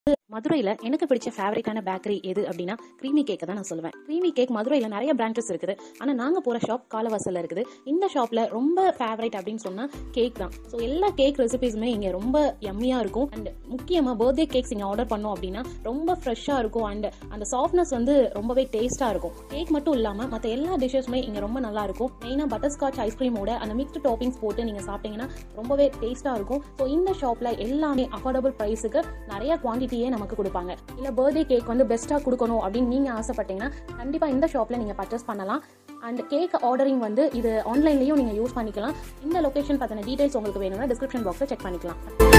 மதுரையில் எனக்கு பிடிச்ச ஃபேவரட்டான பேக்கரி எது அப்படின்னா க்ரீமி கேக்கை தான் நான் சொல்லுவேன் க்ரீமி கேக் மதுரையில் நிறைய பிரான்ச்சஸ் இருக்குது ஆனால் நாங்கள் போகிற ஷாப் காலவாசலில் இருக்குது இந்த ஷாப்பில் ரொம்ப ஃபேவரட் அப்படின்னு சொன்னால் கேக் தான் ஸோ எல்லா கேக் ரெசிபீஸுமே இங்கே ரொம்ப யம்மியாக இருக்கும் அண்ட் முக்கியமாக பர்த்டே கேக்ஸ் இங்கே ஆர்டர் பண்ணோம் அப்படின்னா ரொம்ப ஃப்ரெஷ்ஷாக இருக்கும் அண்ட் அந்த சாஃப்ட்னஸ் வந்து ரொம்பவே டேஸ்ட்டாக இருக்கும் கேக் மட்டும் இல்லாமல் மற்ற எல்லா டிஷ்ஷஸுமே இங்கே ரொம்ப நல்லா இருக்கும் மெயினாக பட்டர்ஸ்காட்ச் ஐஸ்கிரீமோட அந்த மிக்ஸ்டு டாப்பிங்ஸ் போட்டு நீங்கள் சாப்பிட்டீங்கன்னா ரொம்பவே டேஸ்ட்டாக இருக்கும் ஸோ இந்த ஷாப்பில் எல்லாமே அஃபோர்டபுள் ப்ரைஸுக்கு நிறைய குவான்டிட்டியே நமக்கு கொடுப்பாங்க இல்லை பர்த்டே கேக் வந்து பெஸ்ட்டாக கொடுக்கணும் அப்படின்னு நீங்கள் ஆசைப்பட்டீங்கன்னா கண்டிப்பாக இந்த ஷாப்பில் நீங்கள் பர்ச்சேஸ் பண்ணலாம் அண்ட் கேக் ஆர்டரிங் வந்து இது ஆன்லைன்லேயும் நீங்கள் யூஸ் பண்ணிக்கலாம் இந்த லொகேஷன் பற்றின டீடைல்ஸ் உங்களுக்கு வேணும்னா டிஸ்கிரிப்ஷன் பாக்ஸில் செக் பண்ணிக்கலாம்